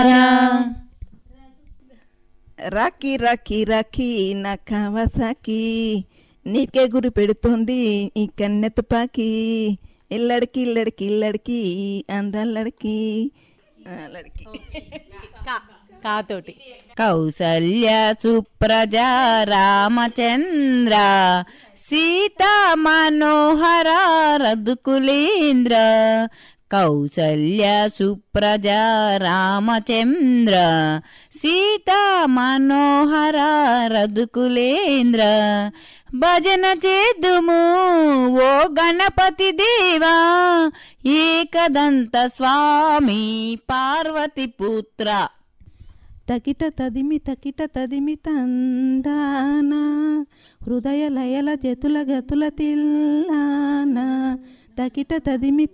రాఖీ రాఖీ రాఖీ నా కావాసాకి నీకే గురి పెడుతోంది ఈ కన్నె తుపాకి ఇల్లడికి ఇల్లడికి ఇల్లడికి అందల్లడికి ఆ, లడికి కాతోటి కౌసల్య సుప్రజ రామచంద్ర సీతా మనోహర రఘుకులేంద్ర కౌసల్య సుప్రజ రామచంద్ర సీతా మనోహర రఘుకులేంద్ర భజన చేద్దుము ఓ గణపతి దేవా ఏకదంత స్వామి పార్వతి పుత్ర తకిట తదిమి తకిట తదిమి తందాన హృదయ లయల జతుల గతుల తిల్లాన తకిట తదిమి